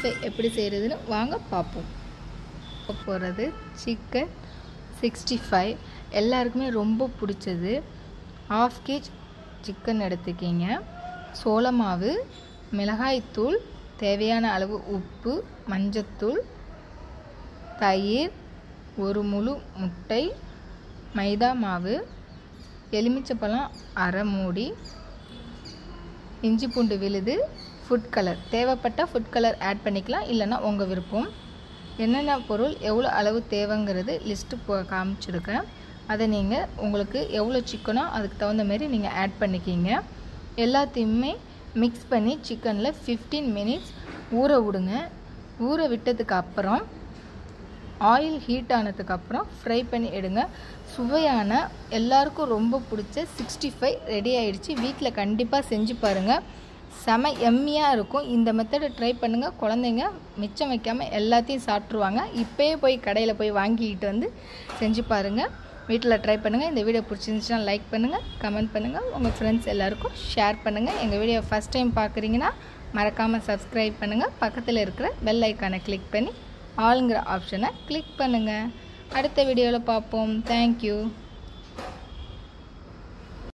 five எப்படி செய்கிறதுன்னு வாங்க பார்ப்போம் போகிறது சிக்கன் சிக்ஸ்டி ஃபைவ் எல்லாருக்குமே ரொம்ப பிடிச்சது ஆஃப் கேஜ் சிக்கன் எடுத்துக்கிங்க சோள மாவு மிளகாய்த்தூள் தேவையான அளவு உப்பு மஞ்சத்தூள் தயிர் ஒரு முழு முட்டை மைதா மாவு எலுமிச்சப்பழம் அரை மூடி இஞ்சி பூண்டு விழுது ஃபுட் கலர் தேவைப்பட்ட ஃபுட் கலர் ஆட் பண்ணிக்கலாம் இல்லைன்னா உங்கள் விருப்பம் என்னென்ன பொருள் எவ்வளோ அளவு தேவைங்கிறது லிஸ்ட்டு போ காமிச்சிருக்கேன் அதை நீங்கள் உங்களுக்கு எவ்வளோ சிக்கனோ அதுக்கு தகுந்த மாதிரி நீங்கள் ஆட் பண்ணிக்கிங்க எல்லாத்தையுமே மிக்ஸ் பண்ணி சிக்கனில் ஃபிஃப்டீன் மினிட்ஸ் ஊற விடுங்க ஊற விட்டதுக்கு அப்புறம் ஆயில் ஹீட் ஆனதுக்கப்புறம் ஃப்ரை பண்ணி எடுங்க சுவையான எல்லாருக்கும் ரொம்ப பிடிச்ச சிக்ஸ்டி ஃபைவ் ரெடி ஆகிடுச்சு வீட்டில் கண்டிப்பாக செஞ்சு பாருங்கள் செம எம்மியாக இருக்கும் இந்த மெத்தடை ட்ரை பண்ணுங்கள் குழந்தைங்க மிச்சம் வைக்காமல் எல்லாத்தையும் சாப்பிட்ருவாங்க இப்போயே போய் கடையில் போய் வாங்கிக்கிட்டு வந்து செஞ்சு பாருங்கள் வீட்டில் ட்ரை பண்ணுங்கள் இந்த வீடியோ பிடிச்சிருந்துச்சுன்னா லைக் பண்ணுங்கள் கமெண்ட் பண்ணுங்கள் உங்கள் ஃப்ரெண்ட்ஸ் எல்லாருக்கும் ஷேர் பண்ணுங்கள் எங்கள் வீடியோ ஃபஸ்ட் டைம் பார்க்குறீங்கன்னா மறக்காமல் சப்ஸ்கிரைப் பண்ணுங்கள் பக்கத்தில் இருக்கிற பெல் ஐக்கானை கிளிக் பண்ணி ஆளுங்கிற ஆப்ஷனை கிளிக் பண்ணுங்கள் அடுத்த வீடியோவில் பார்ப்போம் தேங்க்யூ